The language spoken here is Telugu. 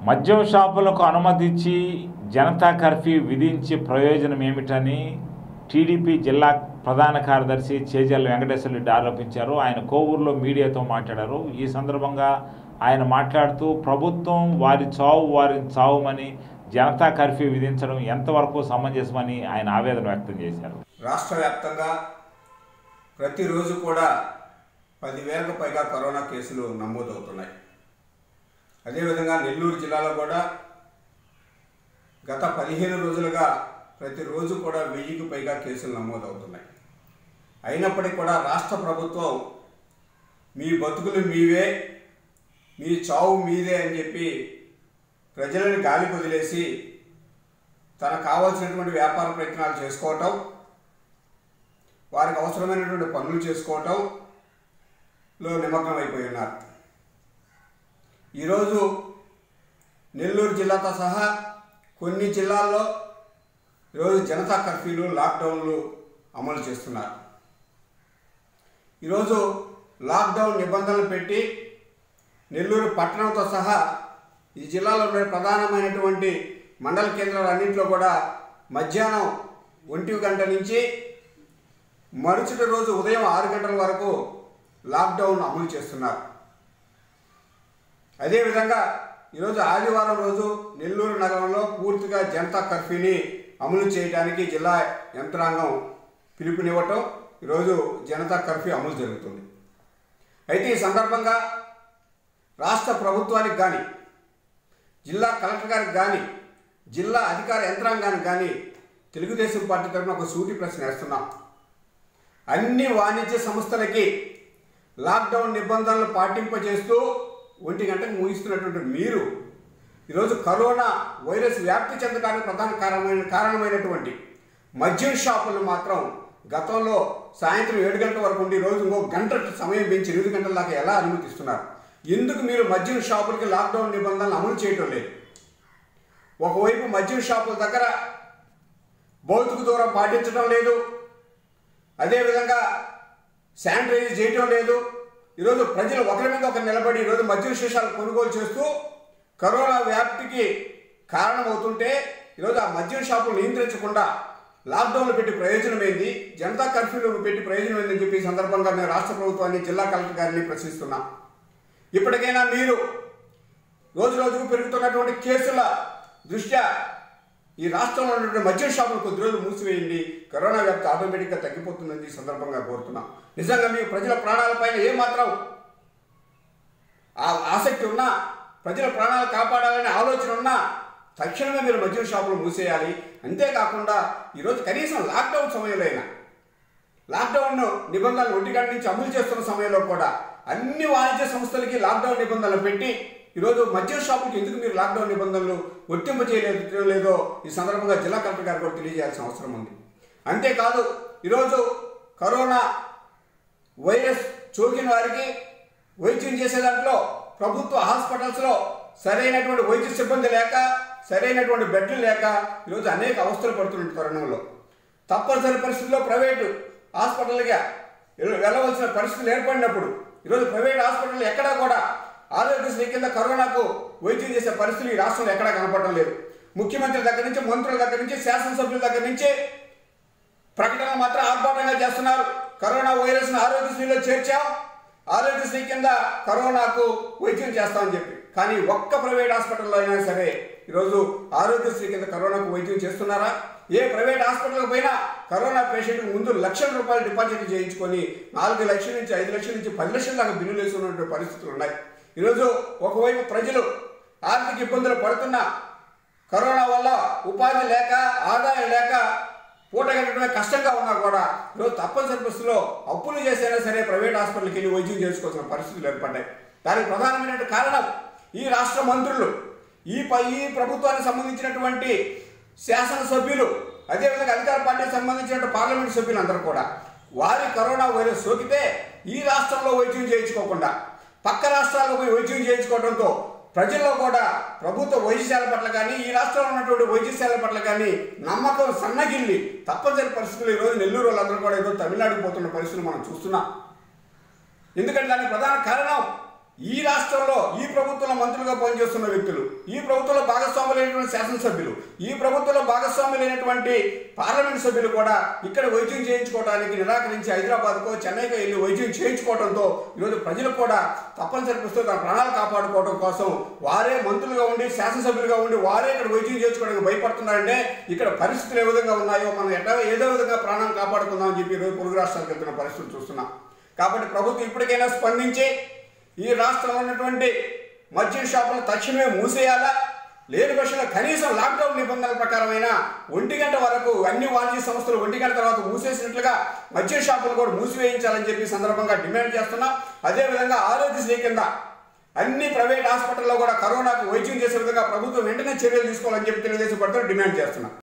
మద్యం షాపులకు అనుమతి ఇచ్చి జనతా కర్ఫ్యూ విధించి ప్రయోజనం ఏమిటని టీడీపీ జిల్లా ప్రధాన కార్యదర్శి చేజల్ వెంకటేశ్వర రెడ్డి ఆరోపించారు ఆయన కోవూరులో మీడియాతో మాట్లాడారు ఈ సందర్భంగా ఆయన మాట్లాడుతూ ప్రభుత్వం వారి చావు వారిని చావుమని జనతా కర్ఫ్యూ విధించడం ఎంతవరకు సమంజసమని ఆయన ఆవేదన వ్యక్తం చేశారు రాష్ట్ర వ్యాప్తంగా ప్రతిరోజు కూడా పదివేలకు పైగా కరోనా కేసులు నమోదవుతున్నాయి అదేవిధంగా నెల్లూరు జిల్లాలో కూడా గత పదిహేను రోజులుగా ప్రతిరోజు కూడా వెయ్యికి పైగా కేసులు నమోదవుతున్నాయి అయినప్పటికీ కూడా రాష్ట్ర ప్రభుత్వం మీ బతుకులు మీవే మీ చావు మీదే అని చెప్పి ప్రజలను గాలికి వదిలేసి తనకు కావాల్సినటువంటి వ్యాపార ప్రయత్నాలు చేసుకోవటం వారికి అవసరమైనటువంటి పనులు చేసుకోవటంలో నిమగ్నం అయిపోయి ఉన్నారు ఈరోజు నెల్లూరు జిల్లాతో సహా కొన్ని జిల్లాల్లో ఈరోజు జనతా కర్ఫ్యూలు లాక్డౌన్లు అమలు చేస్తున్నారు ఈరోజు లాక్డౌన్ నిబంధనలు పెట్టి నెల్లూరు పట్టణంతో సహా ఈ జిల్లాలో ఉండే ప్రధానమైనటువంటి మండల కేంద్రాలన్నింటిలో కూడా మధ్యాహ్నం ఒంటి గంట నుంచి మరుసటి రోజు ఉదయం ఆరు గంటల వరకు లాక్డౌన్ అమలు చేస్తున్నారు అదేవిధంగా ఈరోజు ఆదివారం రోజు నెల్లూరు నగరంలో పూర్తిగా జనతా కర్ఫ్యూని అమలు చేయడానికి జిల్లా యంత్రాంగం పిలుపునివ్వటం ఈరోజు జనతా కర్ఫ్యూ అమలు జరుగుతుంది అయితే ఈ సందర్భంగా రాష్ట్ర ప్రభుత్వానికి కానీ జిల్లా కలెక్టర్ గారికి కానీ జిల్లా అధికార యంత్రాంగానికి కానీ తెలుగుదేశం పార్టీ తరఫున ఒక సూటి ప్రశ్న వేస్తున్నాం అన్ని వాణిజ్య సంస్థలకి లాక్డౌన్ నిబంధనలు పాటింపజేస్తూ ఒంటి గంటకు ముగిస్తున్నటువంటి మీరు ఈరోజు కరోనా వైరస్ వ్యాప్తి చెందడానికి ప్రధాన కారణమైన కారణమైనటువంటి మద్యం షాపులను మాత్రం గతంలో సాయంత్రం ఏడు గంటల వరకు ఉండి రోజు ఇంకో గంట సమయం పెంచి ఎనిమిది గంటల దాకా ఎలా అనుమతిస్తున్నారు ఎందుకు మీరు మద్యం షాపులకి లాక్డౌన్ నిబంధనలు అమలు చేయటం లేదు ఒకవైపు మద్యం షాపుల దగ్గర భౌతిక దూరం పాటించడం లేదు అదేవిధంగా శానిటైజ్ చేయటం లేదు ఈరోజు ప్రజలు ఒకరి మీద ఒకరు నిలబడి ఈరోజు మద్యం శీషాలు కొనుగోలు చేస్తూ కరోనా వ్యాప్తికి కారణమవుతుంటే ఈరోజు ఆ మద్యం షాపులు నియంత్రించకుండా లాక్డౌన్లు పెట్టి ప్రయోజనం ఏంది జనతా కర్ఫ్యూలు పెట్టి ప్రయోజనం ఏందని చెప్పి ఈ సందర్భంగా మేము రాష్ట్ర ప్రభుత్వాన్ని జిల్లా కలెక్టర్ గారిని ప్రశ్నిస్తున్నాం ఇప్పటికైనా మీరు రోజు రోజుకు పెరుగుతున్నటువంటి కేసుల దృష్ట్యా ఈ రాష్ట్రంలో ఉన్నటువంటి మద్యం షాపులు కొద్ది రోజులు మూసివేయండి కరోనా వ్యాప్తి ఆటోమేటిక్గా తగ్గిపోతుందని ఈ సందర్భంగా కోరుతున్నాం నిజంగా మీకు ప్రజల ప్రాణాలపైన ఏమాత్రం ఆ ఆసక్తి ఉన్నా ప్రజల ప్రాణాలు కాపాడాలనే ఆలోచన ఉన్నా తక్షణమే మీరు మద్యం షాపులు మూసేయాలి అంతేకాకుండా ఈరోజు కనీసం లాక్డౌన్ సమయంలో అయినా లాక్డౌన్ నిబంధనలు ఒంటిగంట నుంచి అమలు చేస్తున్న సమయంలో కూడా అన్ని వాణిజ్య సంస్థలకి లాక్డౌన్ నిబంధనలు పెట్టి ఈరోజు మద్యం షాపులకి ఎందుకు మీరు లాక్డౌన్ నిబంధనలు వర్తింప చేయలేదు లేదో ఈ సందర్భంగా జిల్లా కలెక్టర్ గారు కూడా తెలియజేయాల్సిన అవసరం ఉంది అంతేకాదు ఈరోజు కరోనా వైరస్ సోకిన వారికి వైద్యం చేసే దాంట్లో ప్రభుత్వ హాస్పిటల్స్లో సరైనటువంటి వైద్య సిబ్బంది లేక సరైనటువంటి బెడ్లు లేక ఈరోజు అనేక అవస్థలు పడుతున్న తరుణంలో తప్పనిసరి పరిస్థితుల్లో ప్రైవేటు హాస్పిటల్గా వెళ్ళవలసిన పరిస్థితులు ఏర్పడినప్పుడు ఈరోజు ప్రైవేట్ హాస్పిటల్ ఎక్కడా కూడా ఆరోగ్యశ్రీ కింద కరోనాకు వైద్యం చేసే పరిస్థితులు ఈ రాష్ట్రంలో ఎక్కడా కనపడడం లేదు ముఖ్యమంత్రి దగ్గర నుంచి మంత్రుల దగ్గర నుంచి శాసనసభ్యుల దగ్గర నుంచి ప్రకటనలు మాత్రం ఆర్భాటంగా చేస్తున్నారు కరోనా వైరస్ను ఆరోగ్యశ్రీలో చేర్చాం ఆరోగ్యశ్రీ కింద కరోనాకు వైద్యం చేస్తామని చెప్పి కానీ ఒక్క ప్రైవేట్ హాస్పిటల్లో అయినా సరే ఈరోజు ఆరోగ్యశ్రీ కింద కరోనాకు వైద్యం చేస్తున్నారా ఏ ప్రైవేట్ హాస్పిటల్కి పోయినా కరోనా పేషెంట్కి ముందు లక్షల రూపాయలు డిపాజిట్ చేయించుకొని నాలుగు లక్షల నుంచి ఐదు లక్షల నుంచి పది లక్షల దాకా బిల్లులు వేసుకున్నటువంటి పరిస్థితులు ఉన్నాయి ఈరోజు ఒకవైపు ప్రజలు ఆర్థిక ఇబ్బందులు పడుతున్నా కరోనా వల్ల ఉపాధి లేక ఆదాయం లేక పూట కట్టడమే కష్టంగా ఉన్నా కూడా ఈరోజు తప్పనిసరి పరిస్థితుల్లో అప్పులు చేసైనా సరే ప్రైవేట్ హాస్పిటల్కి వెళ్ళి వైద్యం చేసుకోవాల్సిన పరిస్థితులు ఏర్పడ్డాయి దానికి ప్రధానమైన కారణం ఈ రాష్ట్ర మంత్రులు ఈ ప- ఈ ప్రభుత్వానికి సంబంధించినటువంటి శాసనసభ్యులు అదేవిధంగా అధికార పార్టీకి సంబంధించిన పార్లమెంట్ సభ్యులు అందరూ కూడా వారి కరోనా వైరస్ సోకితే ఈ రాష్ట్రంలో వైద్యం చేయించుకోకుండా పక్క రాష్ట్రాలకు పోయి వైద్యం చేయించుకోవడంతో ప్రజల్లో కూడా ప్రభుత్వ వైద్యశాల పట్ల కానీ ఈ రాష్ట్రంలో ఉన్నటువంటి వైద్యశాల పట్ల కానీ నమ్మకం సన్నగిల్లి తప్పనిసరి పరిస్థితులు ఈరోజు నెల్లూరు వాళ్ళందరూ కూడా ఈరోజు తమిళనాడుకు పోతున్న పరిస్థితులు మనం చూస్తున్నాం ఎందుకంటే దానికి ప్రధాన కారణం ఈ రాష్ట్రంలో ఈ ప్రభుత్వంలో మంత్రులుగా పనిచేస్తున్న వ్యక్తులు ఈ ప్రభుత్వంలో భాగస్వాములైనటువంటి శాసనసభ్యులు ఈ ప్రభుత్వంలో భాగస్వాములైనటువంటి పార్లమెంట్ సభ్యులు కూడా ఇక్కడ వైద్యం చేయించుకోవడానికి నిరాకరించి హైదరాబాద్కో చెన్నైకో వెళ్ళి వైద్యం చేయించుకోవడంతో ఈరోజు ప్రజలు కూడా తప్పనిసరి పుస్తకం తన ప్రాణాలు కాపాడుకోవడం కోసం వారే మంత్రులుగా ఉండి శాసనసభ్యులుగా ఉండి వారే ఇక్కడ వైద్యం చేయించుకోవడానికి భయపడుతున్నారంటే ఇక్కడ పరిస్థితులు ఏ విధంగా ఉన్నాయో మనం ఎట్లా ఏదో విధంగా ప్రాణాలు కాపాడుకుందాం అని చెప్పి ఈరోజు పొరుగు రాష్ట్రాలకు వెళ్తున్న పరిస్థితులు చూస్తున్నాం కాబట్టి ప్రభుత్వం ఇప్పటికైనా స్పందించి ఈ రాష్ట్రంలో ఉన్నటువంటి మద్యం షాపులు తక్షణమే మూసేయాలా లేని పక్షంలో కనీసం లాక్డౌన్ నిబంధనల ప్రకారమైన ఒంటి గంట వరకు అన్ని వాణిజ్య సంస్థలు ఒంటి గంట తర్వాత మూసేసినట్లుగా మద్యం షాపులు కూడా మూసివేయించాలని చెప్పి ఈ సందర్భంగా డిమాండ్ చేస్తున్నాం అదేవిధంగా ఆరోగ్యశ్రీ కింద అన్ని ప్రైవేట్ హాస్పిటల్లో కూడా కరోనాకు వైద్యం చేసే విధంగా ప్రభుత్వం వెంటనే చర్యలు తీసుకోవాలని చెప్పి తెలుగుదేశం పడుతూ డిమాండ్ చేస్తున్నాం